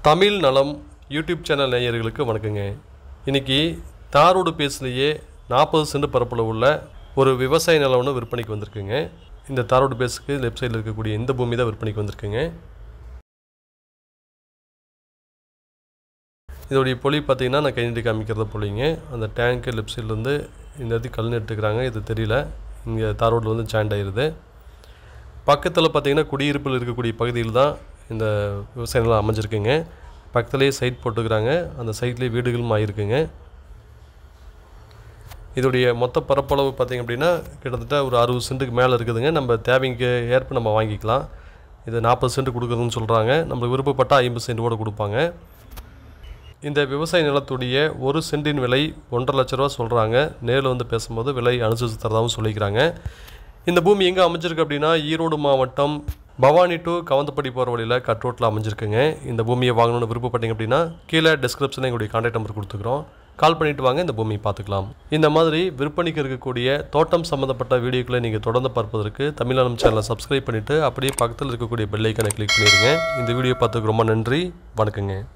தமிழ் நலம் YouTube channel நேயர்களுக்கு வணக்கங்க இன்னைக்கு தாரோடு பேஸ்லேயே நாற்பது சென்ட் பரப்பளவு உள்ள ஒரு விவசாய நிலம் ஒன்று விற்பனைக்கு வந்திருக்குங்க இந்த தாரோடு பேஸுக்கு லெஃப்ட் சைடில் இருக்கக்கூடிய இந்த பூமி தான் விற்பனைக்கு வந்திருக்குங்க இதோடைய பொலி பார்த்தீங்கன்னா நான் கை நீட்டி காமிக்கிறத பொலிங்க அந்த டேங்க்கு லெஃப்ட் சைட்லேருந்து இந்த இடத்துக்கு கல் எடுத்துக்கிறாங்க இது தெரியல இங்கே தாரோடில் வந்து ஜாயிண்ட் ஆயிடுது பக்கத்தில் பார்த்தீங்கன்னா குடியிருப்பில் இருக்கக்கூடிய பகுதியில் தான் இந்த விவசாய நிலம் அமைஞ்சிருக்குங்க பக்கத்துலேயே சைட் போட்டுக்கிறாங்க அந்த சைட்லேயே வீடுகளும் ஆகிருக்குங்க இதோடைய மொத்த பரப்பளவு பார்த்திங்க அப்படின்னா கிட்டத்தட்ட ஒரு அறுபது சென்ட்டுக்கு மேலே இருக்குதுங்க நம்ம தேவைக்கு ஏற்ப நம்ம வாங்கிக்கலாம் இது நாற்பது சென்ட் கொடுக்குறதுன்னு சொல்கிறாங்க நம்மளுக்கு விருப்பப்பட்டால் ஐம்பது சென்ட் கூட கொடுப்பாங்க இந்த விவசாய நிலத்துடைய ஒரு சென்டின் விலை ஒன்றரை லட்ச ரூபா சொல்கிறாங்க நேரில் வந்து பேசும்போது விலை அனுசரித்து தரதாகவும் சொல்லிக்கிறாங்க இந்த பூமி எங்கே அமைஞ்சிருக்கு அப்படின்னா ஈரோடு மாவட்டம் பவானி டு கவந்தப்படி போகிற வழியில் கட் ரோட்டில் அமைஞ்சிருக்குங்க இந்த பூமியை வாங்கணும்னு விருப்பப்பட்டீங்க அப்படின்னா கீழே டிஸ்கிரிப்ஷனில் எங்களுடைய கான்டாக்ட் நம்பர் கொடுத்துக்கிறோம் கால் பண்ணிட்டு வாங்க இந்த பூமியை பார்த்துக்கலாம் இந்த மாதிரி விற்பனைக்கு இருக்கக்கூடிய தோட்டம் சம்மந்தப்பட்ட வீடியோக்களை நீங்கள் தொடர்ந்து பார்ப்பதற்கு தமிழ்நாடு சேனலை சப்ஸ்கிரைப் பண்ணிவிட்டு அப்படியே பக்கத்தில் இருக்கக்கூடிய பெல் ஐக்கனை கிளிக் பண்ணிடுங்க இந்த வீடியோ பார்த்துக்கு ரொம்ப நன்றி வணக்கங்க